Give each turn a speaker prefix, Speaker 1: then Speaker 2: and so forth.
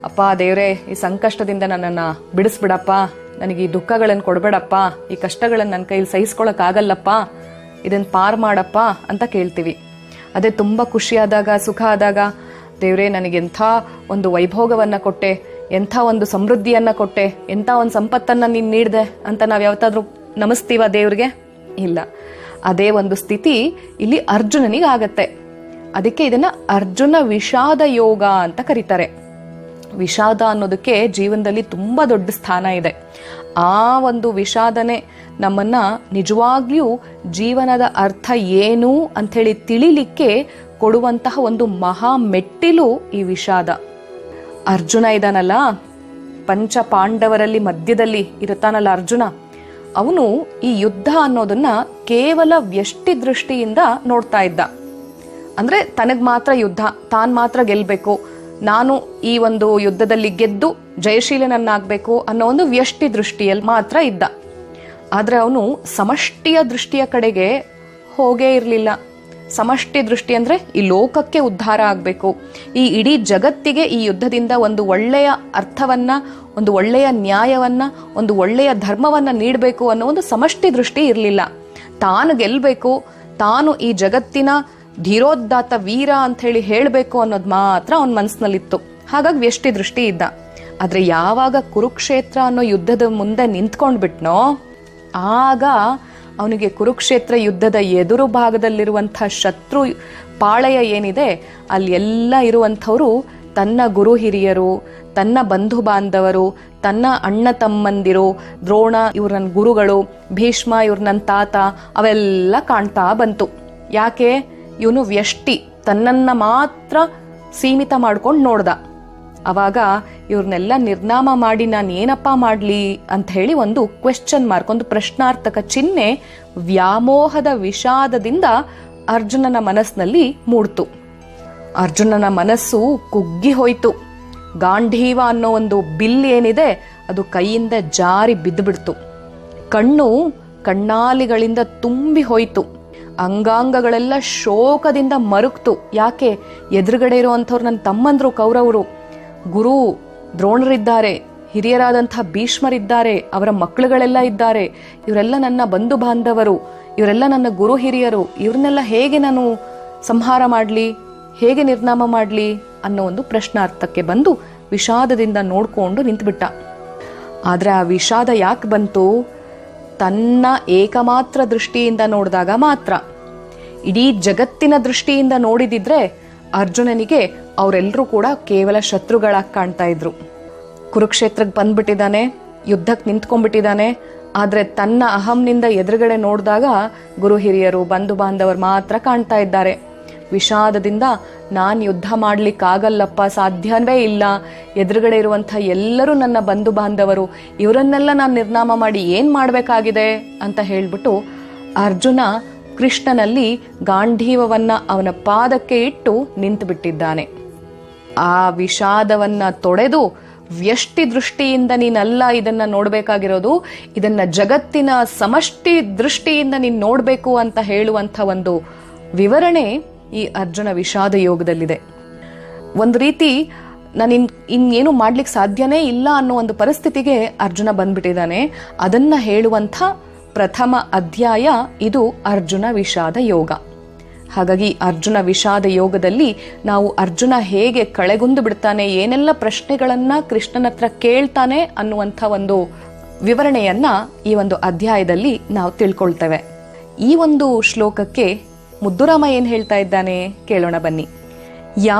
Speaker 1: ಅಪ್ಪ ದೇವ್ರೆ ಈ ಸಂಕಷ್ಟದಿಂದ ನನ್ನನ್ನ ಬಿಡಿಸ್ಬಿಡಪ್ಪ ನನಗೆ ಈ ದುಃಖಗಳನ್ನು ಕೊಡ್ಬೇಡಪ್ಪ ಈ ಕಷ್ಟಗಳನ್ನು ನನ್ನ ಕೈಲಿ ಸಹಿಸ್ಕೊಳಕ್ ಆಗಲ್ಲಪ್ಪ ಇದನ್ನ ಪಾರ್ ಮಾಡಪ್ಪ ಅಂತ ಕೇಳ್ತೀವಿ ಅದೇ ತುಂಬಾ ಖುಷಿಯಾದಾಗ ಸುಖ ಆದಾಗ ದೇವ್ರೆ ನನಗೆ ಎಂಥ ಒಂದು ವೈಭೋಗವನ್ನ ಕೊಟ್ಟೆ ಎಂಥ ಒಂದು ಸಮೃದ್ಧಿಯನ್ನ ಕೊಟ್ಟೆ ಎಂಥ ಒಂದು ಸಂಪತ್ತನ್ನ ನೀನ್ ನೀಡ್ದೆ ಅಂತ ನಾವ್ ಯಾವತ್ತಾದ್ರೂ ನಮಿಸ್ತೀವ ದೇವ್ರಿಗೆ ಇಲ್ಲ ಅದೇ ಒಂದು ಸ್ಥಿತಿ ಇಲ್ಲಿ ಅರ್ಜುನನಿಗೆ ಆಗತ್ತೆ ಅದಕ್ಕೆ ಇದನ್ನ ಅರ್ಜುನ ವಿಷಾದ ಯೋಗ ಅಂತ ಕರೀತಾರೆ ವಿಷಾದ ಅನ್ನೋದಕ್ಕೆ ಜೀವನದಲ್ಲಿ ತುಂಬಾ ದೊಡ್ಡ ಸ್ಥಾನ ಇದೆ ಆ ಒಂದು ವಿಷಾದನೆ ನಮ್ಮನ್ನ ನಿಜವಾಗ್ಲೂ ಜೀವನದ ಅರ್ಥ ಏನು ಅಂಥೇಳಿ ತಿಳಿಲಿಕ್ಕೆ ಕೊಡುವಂತಹ ಒಂದು ಮಹಾ ಮೆಟ್ಟಿಲು ಈ ವಿಷಾದ ಅರ್ಜುನ ಇದಾನಲ್ಲ ಪಂಚ ಪಾಂಡವರಲ್ಲಿ ಮಧ್ಯದಲ್ಲಿ ಇರುತ್ತಾನಲ್ಲ ಅರ್ಜುನ ಅವನು ಈ ಯುದ್ಧ ಅನ್ನೋದನ್ನ ಕೇವಲ ವ್ಯಷ್ಟಿ ದೃಷ್ಟಿಯಿಂದ ನೋಡ್ತಾ ಇದ್ದ ಅಂದ್ರೆ ತನಗ್ ಮಾತ್ರ ಯುದ್ಧ ತಾನ್ ಮಾತ್ರ ಗೆಲ್ಬೇಕು ನಾನು ಈ ಒಂದು ಯುದ್ಧದಲ್ಲಿ ಗೆದ್ದು ಜಯಶೀಲನನ್ನಾಗ್ಬೇಕು ಅನ್ನೋ ಒಂದು ವ್ಯಷ್ಟಿ ದೃಷ್ಟಿಯಲ್ಲಿ ಮಾತ್ರ ಇದ್ದ ಆದ್ರೆ ಅವನು ಸಮಷ್ಟಿಯ ದೃಷ್ಟಿಯ ಕಡೆಗೆ ಹೋಗೇ ಇರಲಿಲ್ಲ ಸಮಷ್ಟಿ ದೃಷ್ಟಿ ಅಂದ್ರೆ ಈ ಲೋಕಕ್ಕೆ ಉದ್ಧಾರ ಆಗ್ಬೇಕು ಈ ಇಡೀ ಜಗತ್ತಿಗೆ ಈ ಯುದ್ಧದಿಂದ ಒಂದು ಒಳ್ಳೆಯ ಅರ್ಥವನ್ನ ಒಂದು ಒಳ್ಳೆಯ ನ್ಯಾಯವನ್ನ ಒಂದು ಒಳ್ಳೆಯ ಧರ್ಮವನ್ನ ನೀಡಬೇಕು ಅನ್ನೋ ಒಂದು ಸಮಷ್ಟಿ ದೃಷ್ಟಿ ಇರಲಿಲ್ಲ ತಾನು ಗೆಲ್ಬೇಕು ತಾನು ಈ ಜಗತ್ತಿನ ಧೀರೋದ್ದಾತ ವೀರ ಅಂತ ಹೇಳಿ ಹೇಳಬೇಕು ಅನ್ನೋದು ಮಾತ್ರ ಅವನ ಮನಸ್ಸಿನಲ್ಲಿತ್ತು ಹಾಗಾಗಿ ವ್ಯಷ್ಟಿ ದೃಷ್ಟಿ ಇದ್ದ ಆದ್ರೆ ಯಾವಾಗ ಕುರುಕ್ಷೇತ್ರ ಅನ್ನೋ ಯುದ್ಧದ ಮುಂದೆ ನಿಂತ್ಕೊಂಡ್ಬಿಟ್ನೋ ಆಗ ಅವನಿಗೆ ಕುರುಕ್ಷೇತ್ರ ಯುದ್ಧದ ಎದುರು ಭಾಗದಲ್ಲಿರುವಂತಹ ಶತ್ರು ಪಾಳೆಯ ಏನಿದೆ ಅಲ್ಲಿ ಎಲ್ಲ ಇರುವಂಥವ್ರು ತನ್ನ ಗುರು ಹಿರಿಯರು ತನ್ನ ಬಂಧು ಬಾಂಧವರು ತನ್ನ ಅಣ್ಣ ತಮ್ಮಂದಿರು ದ್ರೋಣ ಇವ್ರ ನನ್ನ ಗುರುಗಳು ಭೀಷ್ಮ ಇವ್ರ ನನ್ನ ತಾತ ಅವೆಲ್ಲ ಕಾಣ್ತಾ ಬಂತು ಯಾಕೆ ಇವನು ವ್ಯಷ್ಟಿ ತನ್ನನ್ನ ಮಾತ್ರ ಸೀಮಿತ ಮಾಡ್ಕೊಂಡು ನೋಡ್ದ ಅವಾಗ ಇವ್ರನ್ನೆಲ್ಲ ನಿರ್ನಾಮ ಮಾಡಿ ನಾನು ಏನಪ್ಪ ಮಾಡ್ಲಿ ಅಂತ ಹೇಳಿ ಒಂದು ಕ್ವೆಶ್ಚನ್ ಮಾರ್ಕ್ ಒಂದು ಪ್ರಶ್ನಾರ್ಥಕ ಚಿಹ್ನೆ ವ್ಯಾಮೋಹದ ವಿಷಾದದಿಂದ ಅರ್ಜುನನ ಮನಸ್ಸಿನಲ್ಲಿ ಮೂಡ್ತು ಅರ್ಜುನನ ಮನಸ್ಸು ಕುಗ್ಗಿ ಹೋಯ್ತು ಗಾಂಧೀವ ಅನ್ನೋ ಒಂದು ಬಿಲ್ ಏನಿದೆ ಅದು ಕೈಯಿಂದ ಜಾರಿ ಬಿದ್ದುಬಿಡ್ತು ಕಣ್ಣು ಕಣ್ಣಾಲಿಗಳಿಂದ ತುಂಬಿ ಹೋಯ್ತು ಅಂಗಾಂಗಗಳೆಲ್ಲ ಶೋಕದಿಂದ ಮರುಗ್ತು ಯಾಕೆ ಎದುರುಗಡೆ ಇರುವಂಥವ್ರು ನನ್ನ ತಮ್ಮಂದ್ರು ಕೌರವರು ಗುರು ದ್ರೋಣರಿದ್ದಾರೆ ಹಿರಿಯರಾದಂತಹ ಭೀಷ್ಮರಿದ್ದಾರೆ ಅವರ ಮಕ್ಕಳುಗಳೆಲ್ಲ ಇದ್ದಾರೆ ಇವರೆಲ್ಲ ನನ್ನ ಬಂಧು ಬಾಂಧವರು ಇವರೆಲ್ಲ ನನ್ನ ಗುರು ಹಿರಿಯರು ಇವ್ರನ್ನೆಲ್ಲ ಹೇಗೆ ನಾನು ಸಂಹಾರ ಮಾಡಲಿ ಹೇಗೆ ನಿರ್ನಾಮ ಮಾಡಲಿ ಅನ್ನೋ ಒಂದು ಪ್ರಶ್ನಾರ್ಥಕ್ಕೆ ಬಂದು ವಿಷಾದದಿಂದ ನೋಡ್ಕೊಂಡು ನಿಂತುಬಿಟ್ಟ ಆದ್ರೆ ಆ ವಿಷಾದ ಯಾಕೆ ಬಂತು ತನ್ನ ಏಕಮಾತ್ರ ದೃಷ್ಟಿಯಿಂದ ನೋಡಿದಾಗ ಮಾತ್ರ ಇಡೀ ಜಗತ್ತಿನ ದೃಷ್ಟಿಯಿಂದ ನೋಡಿದಿದ್ರೆ ಅರ್ಜುನನಿಗೆ ಅವರೆಲ್ಲರೂ ಕೂಡ ಕೇವಲ ಶತ್ರುಗಳಾಗಿ ಕಾಣ್ತಾ ಇದ್ರು ಕುರುಕ್ಷೇತ್ರಕ್ಕೆ ಬಂದ್ಬಿಟ್ಟಿದ್ದಾನೆ ಯುದ್ಧಕ್ಕೆ ನಿಂತ್ಕೊಂಡ್ಬಿಟ್ಟಿದ್ದಾನೆ ಆದ್ರೆ ತನ್ನ ಅಹಂನಿಂದ ಎದುರುಗಡೆ ನೋಡಿದಾಗ ಗುರು ಹಿರಿಯರು ಬಂಧು ಬಾಂಧವರು ಮಾತ್ರ ಕಾಣ್ತಾ ಇದ್ದಾರೆ ವಿಷಾದದಿಂದ ನಾನ್ ಯುದ್ಧ ಮಾಡ್ಲಿಕ್ಕಾಗಲ್ಲಪ್ಪ ಸಾಧ್ಯವೇ ಇಲ್ಲ ಎದುರುಗಡೆ ಇರುವಂಥ ಎಲ್ಲರೂ ನನ್ನ ಬಂಧು ಬಾಂಧವರು ಇವರನ್ನೆಲ್ಲ ನಾನು ನಿರ್ನಾಮ ಮಾಡಿ ಏನ್ ಮಾಡ್ಬೇಕಾಗಿದೆ ಅಂತ ಹೇಳ್ಬಿಟ್ಟು ಅರ್ಜುನ ಕೃಷ್ಣನಲ್ಲಿ ಗಾಂಧೀವವನ್ನ ಅವನ ಪಾದಕ್ಕೆ ಇಟ್ಟು ನಿಂತು ಬಿಟ್ಟಿದ್ದಾನೆ ಆ ವಿಷಾದವನ್ನ ತೊಡೆದು ವ್ಯಷ್ಟಿ ದೃಷ್ಟಿಯಿಂದ ನೀನಲ್ಲ ಇದನ್ನ ನೋಡ್ಬೇಕಾಗಿರೋದು ಇದನ್ನ ಜಗತ್ತಿನ ಸಮಷ್ಟಿ ದೃಷ್ಟಿಯಿಂದ ನೀನ್ ನೋಡ್ಬೇಕು ಅಂತ ಹೇಳುವಂತ ಒಂದು ವಿವರಣೆ ಈ ಅರ್ಜುನ ವಿಷಾದ ಯೋಗದಲ್ಲಿದೆ ಒಂದು ರೀತಿ ನಾನು ಇನ್ ಇನ್ನೇನು ಮಾಡ್ಲಿಕ್ಕೆ ಸಾಧ್ಯನೇ ಇಲ್ಲ ಅನ್ನೋ ಒಂದು ಪರಿಸ್ಥಿತಿಗೆ ಅರ್ಜುನ ಬಂದ್ಬಿಟ್ಟಿದ್ದಾನೆ ಅದನ್ನ ಹೇಳುವಂಥ ಪ್ರಥಮ ಅಧ್ಯಾಯ ಇದು ಅರ್ಜುನ ವಿಷಾದ ಯೋಗ ಹಾಗಾಗಿ ಅರ್ಜುನ ವಿಷಾದ ಯೋಗದಲ್ಲಿ ನಾವು ಅರ್ಜುನ ಹೇಗೆ ಕಳೆಗುಂದು ಬಿಡ್ತಾನೆ ಏನೆಲ್ಲ ಪ್ರಶ್ನೆಗಳನ್ನ ಕೃಷ್ಣನ ಹತ್ರ ಕೇಳ್ತಾನೆ ಅನ್ನುವಂಥ ಒಂದು ವಿವರಣೆಯನ್ನ ಈ ಒಂದು ಅಧ್ಯಾಯದಲ್ಲಿ ನಾವು ತಿಳ್ಕೊಳ್ತೇವೆ ಈ ಒಂದು ಶ್ಲೋಕಕ್ಕೆ ಮುದ್ದುರಾಮ ಏನ್ ಹೇಳ್ತಾ ಇದ್ದಾನೆ ಕೇಳೋಣ ಬನ್ನಿ